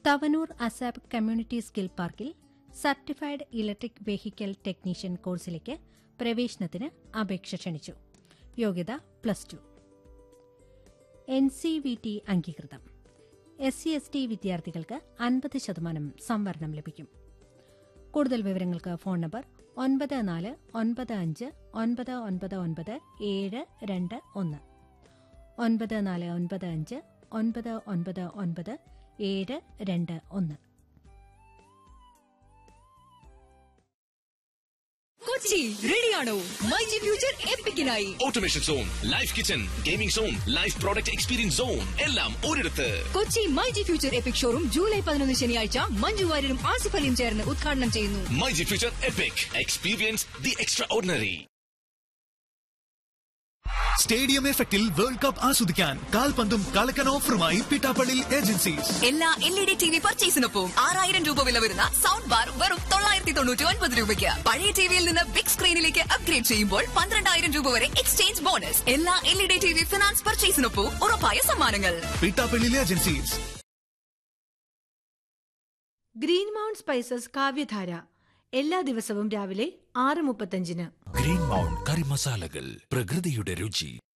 Thavanur ASAP community skill പാർക്കിൽ certified electric vehicle technician കോഴ്സിലേക്ക് പ്രവേശനത്തിന് അപേക്ഷ ക്ഷണിച്ചു യോഗ്യത plus two N C V T അംഗീകൃതം എസ് സി എസ് ടി വിദ്യാർത്ഥികൾക്ക് അൻപത് ശതമാനം സംവരണം ലഭിക്കും കൂടുതൽ വിവരങ്ങൾക്ക് ഫോൺ നമ്പർ ഒൻപത് നാല് ഒൻപത് അഞ്ച് ഒൻപത് ഒൻപത് ഒൻപത് ഏഴ് രണ്ട് ഒന്ന് ഒൻപത് നാല് ഒൻപത് അഞ്ച് ഒൻപത് ഒൻപത് ഒൻപത് ഏഴ് രണ്ട് ഒന്ന് കൊച്ചി റെഡിയാണോ മൈ ജി ഫ്യൂച്ചർ എപ്പിക്കിനായി automation zone life kitchen gaming zone life product experience zone എല്ലാം ഒരിടത്ത് Kochi my G future epic showroom July പതിനൊന്ന് ശനിയാഴ്ച മഞ്ജു വാര്യരും ആസിഫ് അലിയും ചേർന്ന് ഉദ്ഘാടനം ചെയ്യുന്നു my G future epic experience the extraordinary stadium എഫക്റ്റിൽ വേൾഡ് കപ്പ് ആസ്വദിക്കാൻ കാൽപന്തും കളക്കൻ ഓഫറുമായി പിട്ടാപ്പള്ളി ഏജൻസീസ് എല്ലാ L E D T V പർച്ചേസിനൊപ്പം ആറായിരം രൂപ വില വരുന്ന സൗണ്ട് ബാർ വെറും തൊള്ളായിരത്തി തൊണ്ണൂറ്റി ഒൻപത് രൂപയ്ക്ക് പഴയ ടിവിയിൽ നിന്ന് ബിഗ് സ്ക്രീനിലേക്ക് അപ്ഗ്രേഡ് ചെയ്യുമ്പോൾ പന്ത്രണ്ടായിരം രൂപ വരെ എക്സ്ചേഞ്ച് ബോണസ് എല്ലാ L E D T V finance പർച്ചേസിനൊപ്പം ഉറപ്പായ സമ്മാനങ്ങൾ Pittappilly agencies green mount spices Kavyadhara എല്ലാ ദിവസവും രാവിലെ ആറ് മുപ്പത്തഞ്ചിന് ഗ്രീൻ മൗണ്ട് കറി മസാലകൾ പ്രകൃതിയുടെ രുചി